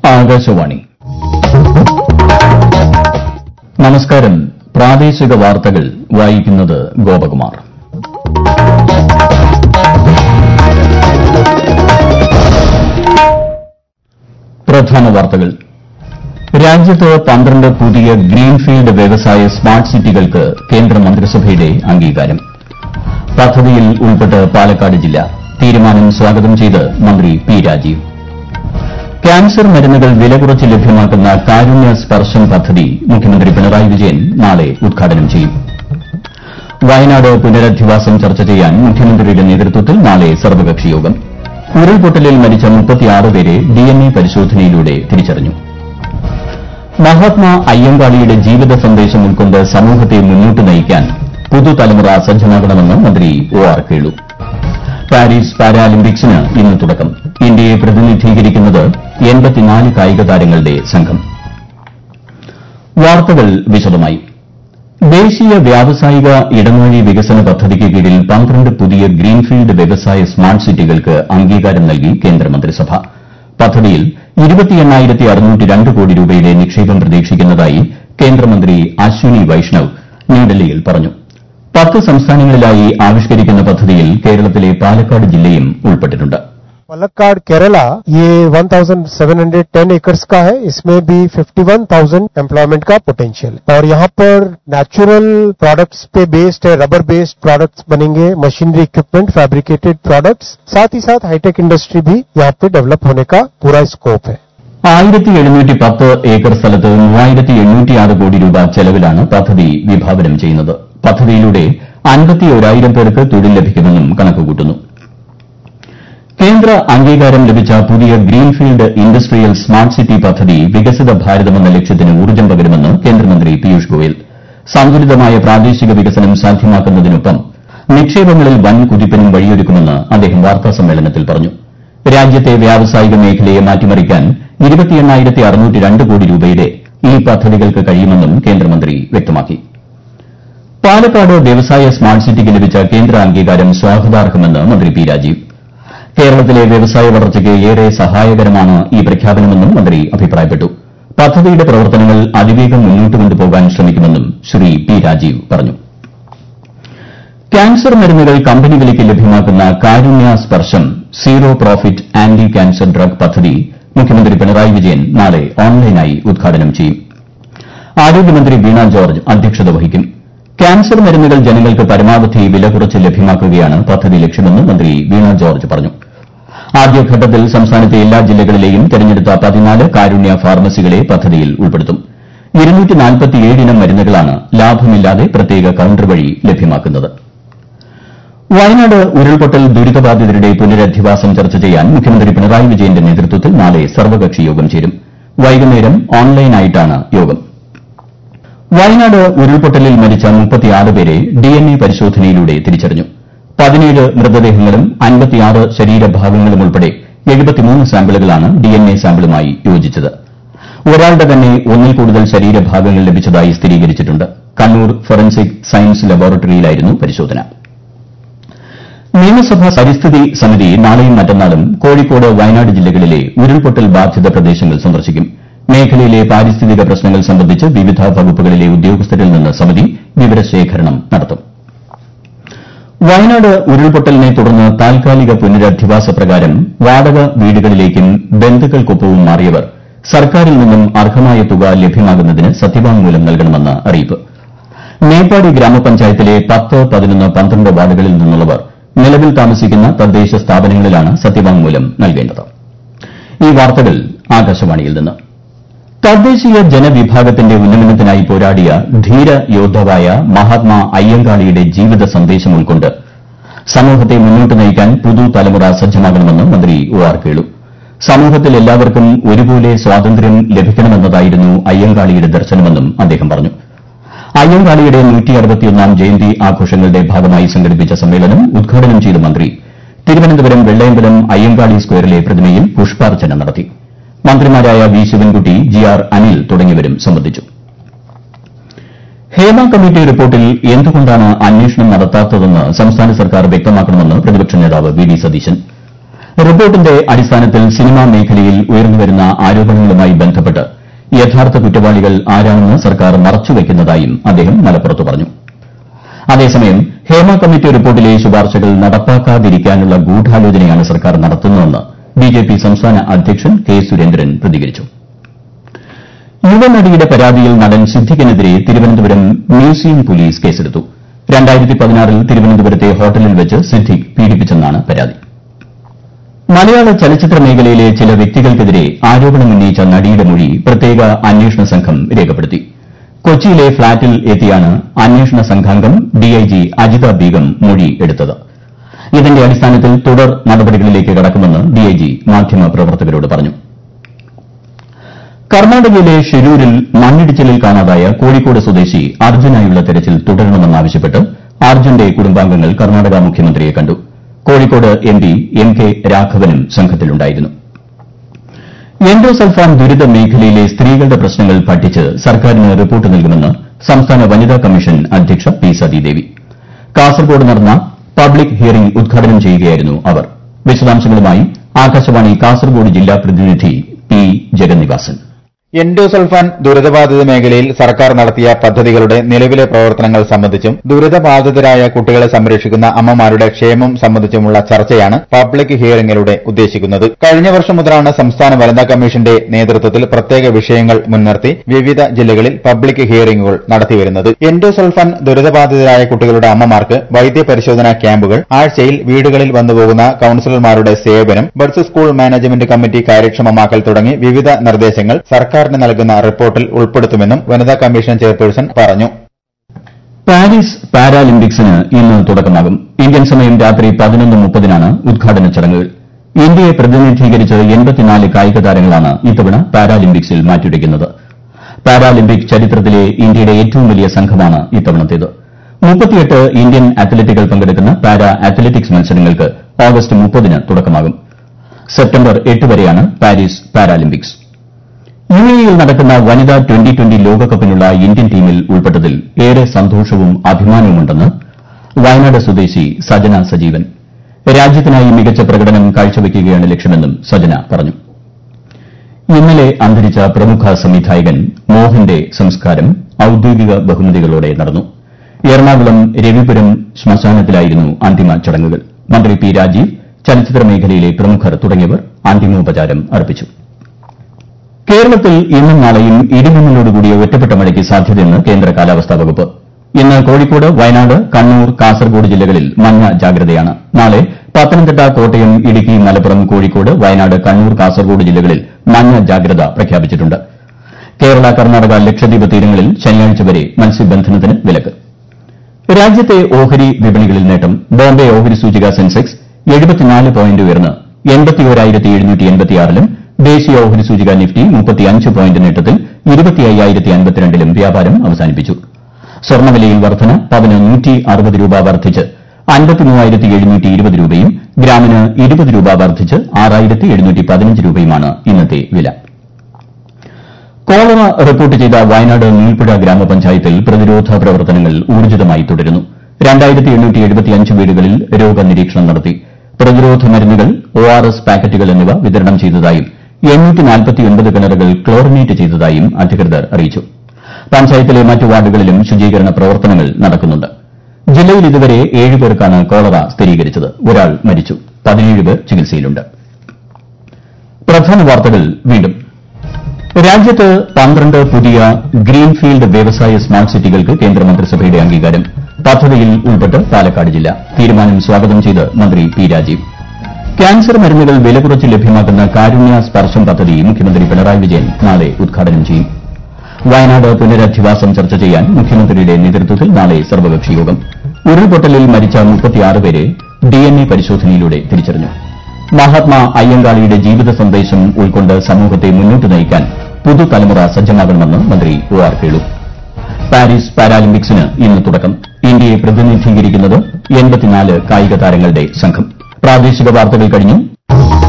ആകാശവാണി നമസ്കാരം പ്രാദേശിക വാർത്തകൾ വായിക്കുന്നത് ഗോപകുമാർ പ്രധാന വാർത്തകൾ രാജ്യത്ത് പന്ത്രണ്ട് പുതിയ ഗ്രീൻഫീൽഡ് വ്യവസായ സ്മാർട്ട് സിറ്റികൾക്ക് കേന്ദ്ര മന്ത്രിസഭയുടെ അംഗീകാരം പദ്ധതിയിൽ ഉൾപ്പെട്ട് പാലക്കാട് ജില്ല തീരുമാനം സ്വാഗതം ചെയ്ത് മന്ത്രി പി രാജീവ് ക്യാൻസർ മരുന്നുകൾ വില കുറച്ച് ലഭ്യമാക്കുന്ന കാരുണ്യ സ്പർശം പദ്ധതി മുഖ്യമന്ത്രി പിണറായി വിജയൻ നാളെ ഉദ്ഘാടനം ചെയ്യും വയനാട് പുനരധിവാസം ചർച്ച ചെയ്യാൻ മുഖ്യമന്ത്രിയുടെ നേതൃത്വത്തിൽ നാളെ സർവകക്ഷി യോഗം ഉരുൾപൊട്ടലിൽ മരിച്ച മുപ്പത്തിയാറ് പേരെ ഡിഎൻഎ പരിശോധനയിലൂടെ തിരിച്ചറിഞ്ഞു മഹാത്മാ അയ്യങ്കാളിയുടെ ജീവിത സന്ദേശം ഉൾക്കൊണ്ട് സമൂഹത്തെ മുന്നോട്ട് നയിക്കാൻ പുതുതലമുറ സജ്ജമാകണമെന്ന് മന്ത്രി ഒ ആർ കേളു പാരീസ് പാരാലിമ്പിക്സിന് ഇന്ന് തുടക്കം ഇന്ത്യയെ പ്രതിനിധീകരിക്കുന്നത് എൺപത്തിനാല് കായിക താരങ്ങളുടെ സംഘം വാർത്തകൾ വിശദമായി ദേശീയ വ്യാവസായിക ഇടനാഴി വികസന പദ്ധതിക്ക് കീഴിൽ പന്ത്രണ്ട് പുതിയ ഗ്രീൻഫീൽഡ് വ്യവസായ സ്മാർട്ട് സിറ്റികൾക്ക് അംഗീകാരം നൽകി കേന്ദ്രമന്ത്രിസഭ പദ്ധതിയിൽ കോടി രൂപയുടെ നിക്ഷേപം പ്രതീക്ഷിക്കുന്നതായി കേന്ദ്രമന്ത്രി അശ്വിനി വൈഷ്ണവ് ന്യൂഡൽഹിയിൽ പറഞ്ഞു പത്ത് സംസ്ഥാനങ്ങളിലായി ആവിഷ്കരിക്കുന്ന പദ്ധതിയിൽ കേരളത്തിലെ പാലക്കാട് ജില്ലയും ഉൾപ്പെട്ടിട്ടുണ്ട് पलक्काड केरला ये 1710 एकर्स का है इसमें भी 51,000 एम्प्लॉयमेंट का पोटेंशियल और यहाँ पर नेचुरल प्रोडक्ट्स पे बेस्ड है रबर बेस्ड प्रोडक्ट्स बनेंगे मशीनरी इक्विपमेंट फैब्रिकेटेड प्रोडक्ट्स साथ ही साथ हाईटेक इंडस्ट्री भी यहाँ पे डेवलप होने का पूरा स्कोप है ആയിരത്തി എഴുന്നൂറ്റി പത്ത് ഏക്കർ സ്ഥലത്ത് മൂവായിരത്തി എണ്ണൂറ്റിയാറ് കോടി രൂപ ചെലവിലാണ് പദ്ധതി വിഭാവനം ചെയ്യുന്നത് പദ്ധതിയിലൂടെ അൻപത്തി ഒരായിരം പേർക്ക് തൊഴിൽ ലഭിക്കുമെന്നും കണക്കുകൂട്ടുന്നു കേന്ദ്ര അംഗീകാരം ലഭിച്ച പുതിയ ഗ്രീൻഫീൽഡ് ഇൻഡസ്ട്രിയൽ സ്മാർട്ട് സിറ്റി പദ്ധതി വികസിത ഭാരതമെന്ന ലക്ഷ്യത്തിന് ഊർജ്ജം പകരുമെന്ന് കേന്ദ്രമന്ത്രി പീയൂഷ് ഗോയൽ സന്തുലിതമായ പ്രാദേശിക വികസനം സാധ്യമാക്കുന്നതിനൊപ്പം നിക്ഷേപങ്ങളിൽ വൻ കുതിപ്പിനും വഴിയൊരുക്കുമെന്ന് അദ്ദേഹം വാർത്താസമ്മേളനത്തിൽ പറഞ്ഞു രാജ്യത്തെ വ്യാവസായിക മേഖലയെ മാറ്റിമറിക്കാൻ കോടി രൂപയുടെ ഈ പദ്ധതികൾക്ക് കഴിയുമെന്നും കേന്ദ്രമന്ത്രി വ്യക്തമാക്കി പാലക്കാട് വ്യവസായ സ്മാർട്ട് സിറ്റിക്ക് ലഭിച്ച കേന്ദ്ര അംഗീകാരം സ്വാഗതാർഹമെന്ന് മന്ത്രി പി രാജീവ് കേരളത്തിലെ വ്യവസായ വളർച്ചയ്ക്ക് ഏറെ സഹായകരമാണ് ഈ പ്രഖ്യാപനമെന്നും മന്ത്രി അഭിപ്രായപ്പെട്ടു പദ്ധതിയുടെ പ്രവർത്തനങ്ങൾ അതിവേഗം മുന്നോട്ട് കൊണ്ടുപോകാൻ ശ്രമിക്കുമെന്നും ശ്രീ പി രാജീവ് പറഞ്ഞു ക്യാൻസർ മരുന്നുകൾ കമ്പനി വിലയ്ക്ക് ലഭ്യമാക്കുന്ന Karunya Sparsham zero profit anti cancer drug പദ്ധതി മുഖ്യമന്ത്രി പിണറായി വിജയൻ നാളെ ഓൺലൈനായി ഉദ്ഘാടനം ചെയ്യും ആരോഗ്യമന്ത്രി വീണ ജോർജ് അധ്യക്ഷത വഹിക്കും ക്യാൻസർ മരുന്നുകൾ ജനങ്ങൾക്ക് പരമാവധി വില കുറച്ച് ലഭ്യമാക്കുകയാണ് പദ്ധതി ലക്ഷ്യമെന്ന് മന്ത്രി വീണ ജോർജ് പറഞ്ഞു ആദ്യഘട്ടത്തിൽ സംസ്ഥാനത്തെ എല്ലാ ജില്ലകളിലെയും തെരഞ്ഞെടുത്ത പതിനാല് കാരുണ്യ ഫാർമസികളെ പദ്ധതിയിൽ ഉൾപ്പെടുത്തും ഇനം മരുന്നുകളാണ് ലാഭമില്ലാതെ പ്രത്യേക കൌണ്ടർ വഴി ലഭ്യമാക്കുന്നത് വയനാട് ഉരുൾപൊട്ടൽ ദുരിതബാധിതരുടെ പുനരധിവാസം ചർച്ച ചെയ്യാൻ മുഖ്യമന്ത്രി പിണറായി വിജയന്റെ നേതൃത്വത്തിൽ നാളെ സർവകക്ഷി യോഗം ചേരും വൈകുന്നേരം ഓൺലൈനായിട്ടാണ് യോഗം വയനാട് ഉരുൾപൊട്ടലിൽ മരിച്ച മുപ്പത്തിയാറ് പേരെ ഡിഎൻഎ പരിശോധനയിലൂടെ തിരിച്ചറിഞ്ഞു പതിനേഴ് മൃതദേഹങ്ങളും അൻപത്തിയാറ് ശരീരഭാഗങ്ങളും ഉൾപ്പെടെ എഴുപത്തിമൂന്ന് സാമ്പിളുകളാണ് ഡിഎൻഎ സാമ്പിളുമായി യോജിച്ചത് ഒരാളുടെ തന്നെ ഒന്നിൽ കൂടുതൽ ശരീരഭാഗങ്ങൾ ലഭിച്ചതായി സ്ഥിരീകരിച്ചിട്ടുണ്ട് കണ്ണൂർ ഫോറൻസിക് സയൻസ് ലബോറട്ടറിയിലായിരുന്നു പരിശോധന നിയമസഭാ പരിസ്ഥിതി സമിതി നാളെയും മറ്റന്നാളും കോഴിക്കോട് വയനാട് ജില്ലകളിലെ ഉരുൾപൊട്ടൽ ബാധിത പ്രദേശങ്ങൾ സന്ദർശിക്കും മേഖലയിലെ പാരിസ്ഥിതിക പ്രശ്നങ്ങൾ സംബന്ധിച്ച് വിവിധ വകുപ്പുകളിലെ ഉദ്യോഗസ്ഥരിൽ നിന്ന് സമിതി വിവരശേഖരണം നടത്തും വയനാട് ഉരുൾപൊട്ടലിനെ തുടർന്ന് താൽക്കാലിക പുനരധിവാസ പ്രകാരം വാടക വീടുകളിലേക്കും ബന്ധുക്കൾക്കൊപ്പവും മാറിയവർ സർക്കാരിൽ നിന്നും അർഹമായ തുക ലഭ്യമാകുന്നതിന് സത്യവാങ്മൂലം നൽകണമെന്ന് അറിയിപ്പ് മേപ്പാടി ഗ്രാമപഞ്ചായത്തിലെ പത്ത് പതിനൊന്ന് പന്ത്രണ്ട് വാർഡുകളിൽ നിന്നുള്ളവർ നിലവിൽ താമസിക്കുന്ന തദ്ദേശ സ്ഥാപനങ്ങളിലാണ് സത്യവാങ്മൂലം നൽകേണ്ടത് ഈ വാർത്തകൾ ആകാശവാണിയിൽ നിന്ന് തദ്ദേശീയ ജനവിഭാഗത്തിന്റെ ഉന്നമനത്തിനായി പോരാടിയ ധീര യോദ്ധാവായ മഹാത്മാ അയ്യങ്കാളിയുടെ ജീവിത സന്ദേശം ഉൾക്കൊണ്ട് സമൂഹത്തെ മുന്നോട്ട് നയിക്കാൻ പുതുതലമുറ സജ്ജമാകണമെന്ന് മന്ത്രി ഒ ആർ കേളു സമൂഹത്തിൽ എല്ലാവർക്കും ഒരുപോലെ സ്വാതന്ത്ര്യം ലഭിക്കണമെന്നതായിരുന്നു അയ്യങ്കാളിയുടെ ദർശനമെന്നും അദ്ദേഹം പറഞ്ഞു അയ്യങ്കാളിയുടെ ജയന്തി ആഘോഷങ്ങളുടെ ഭാഗമായി സംഘടിപ്പിച്ച സമ്മേളനം ഉദ്ഘാടനം ചെയ്ത മന്ത്രി തിരുവനന്തപുരം വെള്ളയമ്പലം അയ്യങ്കാളി സ്ക്വയറിലെ പ്രതിമയിൽ പുഷ്പാർച്ചന നടത്തി മന്ത്രിമാരായ V Sivankutty G R Anil തുടങ്ങിയവരും സംബന്ധിച്ചു ഹേമ കമ്മിറ്റി റിപ്പോർട്ടിൽ എന്തുകൊണ്ടാണ് അന്വേഷണം നടത്താത്തതെന്ന് സംസ്ഥാന സർക്കാർ വ്യക്തമാക്കണമെന്ന് പ്രതിപക്ഷ നേതാവ് വി ഡി സതീശൻ റിപ്പോർട്ടിന്റെ അടിസ്ഥാനത്തിൽ സിനിമാ മേഖലയിൽ ഉയർന്നുവരുന്ന ആരോപണങ്ങളുമായി ബന്ധപ്പെട്ട് യഥാർത്ഥ കുറ്റവാളികൾ ആരാണെന്ന് സർക്കാർ മറച്ചുവയ്ക്കുന്നതായും അദ്ദേഹം മലപ്പുറത്ത് പറഞ്ഞു അതേസമയം ഹേമ കമ്മിറ്റി റിപ്പോർട്ടിലെ ശുപാർശകൾ നടപ്പാക്കാതിരിക്കാനുള്ള ഗൂഢാലോചനയാണ് സർക്കാർ നടത്തുന്നതെന്ന് ബിജെപി സംസ്ഥാന അധ്യക്ഷൻ കെ സുരേന്ദ്രൻ പ്രതികരിച്ചു യുവനടിയുടെ പരാതിയിൽ നടൻ സിദ്ദിഖിനെതിരെ തിരുവനന്തപുരം മ്യൂസിയം പോലീസ് കേസെടുത്തു രണ്ടായിരത്തി പതിനാറിൽ തിരുവനന്തപുരത്തെ ഹോട്ടലിൽ വെച്ച് സിദ്ദിഖ് പീഡിപ്പിച്ചെന്നാണ് പരാതി മലയാള ചലച്ചിത്ര മേഖലയിലെ ചില വ്യക്തികൾക്കെതിരെ ആരോപണമുന്നയിച്ച നടിയുടെ മൊഴി പ്രത്യേക അന്വേഷണ സംഘം രേഖപ്പെടുത്തി കൊച്ചിയിലെ ഫ്ളാറ്റിൽ എത്തിയാണ് അന്വേഷണ സംഘാംഗം ഡിഐജി അജിത ബീഗം മൊഴി എടുത്തത് ഇതിന്റെ അടിസ്ഥാനത്തിൽ തുടർ നടപടികളിലേക്ക് കടക്കുമെന്ന് ഡിഐജി മാധ്യമപ്രവർത്തകരോട് പറഞ്ഞു കർണാടകയിലെ ഷിരൂരിൽ മണ്ണിടിച്ചിലിൽ കാണാതായ കോഴിക്കോട് സ്വദേശി അർജുനായുള്ള തെരച്ചിൽ തുടരണമെന്നാവശ്യപ്പെട്ട് അർജുന്റെ കുടുംബാംഗങ്ങൾ കർണാടക മുഖ്യമന്ത്രിയെ കണ്ടു Kozhikode M P M K രാഘവനും സംഘത്തിലുണ്ടായിരുന്നു എൻഡോസൾഫാൻ ദുരിത മേഖലയിലെ സ്ത്രീകളുടെ പ്രശ്നങ്ങൾ പഠിച്ച് സർക്കാരിന് റിപ്പോർട്ട് നൽകുമെന്ന് സംസ്ഥാന വനിതാ കമ്മീഷൻ അധ്യക്ഷ പി സതീദേവി കാസർഗോഡ് നടന്ന പബ്ലിക് ഹിയറിംഗ് ഉദ്ഘാടനം ചെയ്യുകയായിരുന്നു അവർ വിശദാംശങ്ങളുമായി ആകാശവാണി കാസർഗോഡ് ജില്ലാ പ്രതിനിധി പി ജഗന്നിവാസൻ എൻഡോസൾഫാൻ ദുരിതബാധിത മേഖലയിൽ സർക്കാർ നടത്തിയ പദ്ധതികളുടെ നിലവിലെ പ്രവർത്തനങ്ങൾ സംബന്ധിച്ചും ദുരിതബാധിതരായ കുട്ടികളെ സംരക്ഷിക്കുന്ന അമ്മമാരുടെ ക്ഷേമം സംബന്ധിച്ചുമുള്ള ചർച്ചയാണ് പബ്ലിക് ഹിയറിംഗിലൂടെ ഉദ്ദേശിക്കുന്നത് കഴിഞ്ഞ വർഷം മുതലാണ് സംസ്ഥാന വനിതാ കമ്മീഷന്റെ നേതൃത്വത്തിൽ പ്രത്യേക വിഷയങ്ങൾ മുൻനിർത്തി വിവിധ ജില്ലകളിൽ പബ്ലിക് ഹിയറിംഗുകൾ നടത്തിവരുന്നത് എൻഡോസൾഫാൻ ദുരിതബാധിതരായ കുട്ടികളുടെ അമ്മമാർക്ക് വൈദ്യപരിശോധനാ ക്യാമ്പുകൾ ആഴ്ചയിൽ വീടുകളിൽ വന്നുപോകുന്ന കൌൺസിലർമാരുടെ സേവനം ബഡ്സ് സ്കൂൾ മാനേജ്മെന്റ് കമ്മിറ്റി കാര്യക്ഷമമാക്കൽ തുടങ്ങി വിവിധ നിർദ്ദേശങ്ങൾ സർക്കാർ സർക്കാരിന് നൽകുന്ന റിപ്പോർട്ടിൽ ഉൾപ്പെടുത്തുമെന്നും വനിതാ കമ്മീഷൻ ചെയർപേഴ്സൺ പറഞ്ഞു പാരീസ് പാരാലിമ്പിക്സിന് ഇന്ന് തുടക്കമാകും ഇന്ത്യൻ സമയം രാത്രി പതിനൊന്ന് മുപ്പതിനാണ് ഉദ്ഘാടന ചടങ്ങുകൾ ഇന്ത്യയെ പ്രതിനിധീകരിച്ച് എൺപത്തിനാല് കായിക താരങ്ങളാണ് ഇത്തവണ പാരാലിമ്പിക്സിൽ മാറ്റുരയ്ക്കുന്നത് പാരാലിമ്പിക് ചരിത്രത്തിലെ ഇന്ത്യയുടെ ഏറ്റവും വലിയ സംഘമാണ് ഇത്തവണത്തേത് മുപ്പത്തിയെട്ട് ഇന്ത്യൻ അത്ലറ്റുകൾ പങ്കെടുക്കുന്ന പാരാ അത്ലറ്റിക്സ് മത്സരങ്ങൾക്ക് ഓഗസ്റ്റ് മുപ്പതിന് തുടക്കമാകും സെപ്റ്റംബർ എട്ട് വരെയാണ് പാരീസ് പാരാലിമ്പിക്സ് യു എയിൽ നടക്കുന്ന വനിതാ ട്വന്റി ട്വന്റി ലോകകപ്പിനുള്ള ഇന്ത്യൻ ടീമിൽ ഉൾപ്പെട്ടതിൽ ഏറെ സന്തോഷവും അഭിമാനവുമുണ്ടെന്ന് വയനാട് സ്വദേശി സജന സജീവൻ രാജ്യത്തിനായി മികച്ച പ്രകടനം കാഴ്ചവെക്കുകയാണ് ലക്ഷ്യമെന്നും സജന പറഞ്ഞു ഇന്നലെ അന്തരിച്ച പ്രമുഖ സംവിധായകൻ മോഹന്റെ സംസ്കാരം ഔദ്യോഗിക ബഹുമതികളോടെ നടന്നു എറണാകുളം രവിപുരം ശ്മശാനത്തിലായിരുന്നു അന്തിമ ചടങ്ങുകൾ മന്ത്രി പി രാജീവ് ചലച്ചിത്ര മേഖലയിലെ പ്രമുഖർ തുടങ്ങിയവർ അന്തിമോപചാരം അർപ്പിച്ചു കേരളത്തിൽ ഇന്നും നാളെയും ഇടിമിന്നലോടുകൂടിയ ഒറ്റപ്പെട്ട മഴയ്ക്ക് സാധ്യതയെന്ന് കേന്ദ്ര കാലാവസ്ഥാ വകുപ്പ് ഇന്ന് കോഴിക്കോട് വയനാട് കണ്ണൂർ കാസർഗോഡ് ജില്ലകളിൽ മഞ്ഞ ജാഗ്രതയാണ് നാളെ പത്തനംതിട്ട കോട്ടയം ഇടുക്കി മലപ്പുറം കോഴിക്കോട് വയനാട് കണ്ണൂർ കാസർഗോഡ് ജില്ലകളിൽ മഞ്ഞ ജാഗ്രത പ്രഖ്യാപിച്ചിട്ടുണ്ട് കേരള കർണാടക ലക്ഷദ്വീപ് തീരങ്ങളിൽ ശനിയാഴ്ച വരെ മത്സ്യബന്ധനത്തിന് വിലക്ക് രാജ്യത്തെ ഓഹരി വിപണികളിൽ നേട്ടം ബോംബെ ഓഹരി സൂചിക സെൻസെക്സ് എഴുപത്തിനാല് പോയിന്റ് ഉയർന്ന് എൺപത്തിയോരായിരത്തി എഴുന്നൂറ്റി എൺപത്തിയാറിലും ദേശീയ ഓഹരി സൂചിക നിഫ്റ്റി മുപ്പത്തിയഞ്ച് പോയിന്റ് നേട്ടത്തിൽ ഇരുപത്തി അയ്യായിരത്തി അൻപത്തിരണ്ടിലും വ്യാപാരം അവസാനിപ്പിച്ചു സ്വർണ്ണവിലയിൽ വർധന പവന് നൂറ്റി അറുപത് രൂപ വർദ്ധിച്ച് അൻപത്തിമൂവായിരത്തി എഴുന്നൂറ്റി ഇരുപത് രൂപയും ഗ്രാമിന് ഇരുപത് രൂപ വർദ്ധിച്ച് ആറായിരത്തി എഴുന്നൂറ്റി പതിനഞ്ച് രൂപയുമാണ് ഇന്നത്തെ വില കോളറ റിപ്പോർട്ട് ചെയ്ത വയനാട് നീൽപ്പുഴ ഗ്രാമപഞ്ചായത്തിൽ പ്രതിരോധ പ്രവർത്തനങ്ങൾ ഊർജിതമായി തുടരുന്നു രണ്ടായിരത്തി എണ്ണൂറ്റി എഴുപത്തിയഞ്ച് വീടുകളിൽ രോഗനിരീക്ഷണം നടത്തി പ്രതിരോധ മരുന്നുകൾ ഒ ആർ എസ് പാക്കറ്റുകൾ എന്നിവ വിതരണം ചെയ്തതായും എണ്ണൂറ്റി നാൽപ്പത്തിയൊൻപത് കിണറുകൾ ക്ലോറിനേറ്റ് ചെയ്തതായും അധികൃതർ അറിയിച്ചു പഞ്ചായത്തിലെ മറ്റു വാർഡുകളിലും ശുചീകരണ പ്രവർത്തനങ്ങൾ നടക്കുന്നുണ്ട് ജില്ലയിൽ ഇതുവരെ ഏഴ് പേർക്കാണ് കോളറ സ്ഥിരീകരിച്ചത് ഒരാൾ മരിച്ചു പതിനേഴ് പേർ ചികിത്സയിലുണ്ട് പ്രധാന വാർത്തകൾ വീണ്ടും രാജ്യത്ത് പന്ത്രണ്ട് പുതിയ ഗ്രീൻഫീൽഡ് വ്യവസായ സ്മാർട്ട് സിറ്റികൾക്ക് കേന്ദ്രമന്ത്രിസഭയുടെ അംഗീകാരം പദ്ധതിയിൽ ഉൾപ്പെട്ട് പാലക്കാട് ജില്ല തീരുമാനം സ്വാഗതം ചെയ്ത് മന്ത്രി പി രാജീവ് ക്യാൻസർ മരുന്നുകൾ വില കുറച്ച് ലഭ്യമാക്കുന്ന കാരുണ്യ സ്പർശം പദ്ധതി മുഖ്യമന്ത്രി പിണറായി വിജയൻ നാളെ ഉദ്ഘാടനം ചെയ്യും വയനാട് പുനരധിവാസം ചർച്ച ചെയ്യാൻ മുഖ്യമന്ത്രിയുടെ നേതൃത്വത്തിൽ നാളെ സർവകക്ഷി യോഗം ഉരുൾപൊട്ടലിൽ മരിച്ച മുപ്പത്തിയാറ് പേരെ ഡിഎൻഎ പരിശോധനയിലൂടെ തിരിച്ചറിഞ്ഞു മഹാത്മാ അയ്യങ്കാളിയുടെ ജീവിത സന്ദേശം ഉൾക്കൊണ്ട് സമൂഹത്തെ മുന്നോട്ട് നയിക്കാൻ പുതുതലമുറ സജ്ജമാകണമെന്ന് മന്ത്രി ഒ ആർ കേളു പാരീസ് പാരാലിമ്പിക്സിന് ഇന്ന് തുടക്കം ഇന്ത്യയെ പ്രതിനിധീകരിക്കുന്നത് എൺപത്തിനാല് കായിക താരങ്ങളുടെ സംഘം പ്രാദേശിക വാർത്തകൾ കഴിഞ്ഞു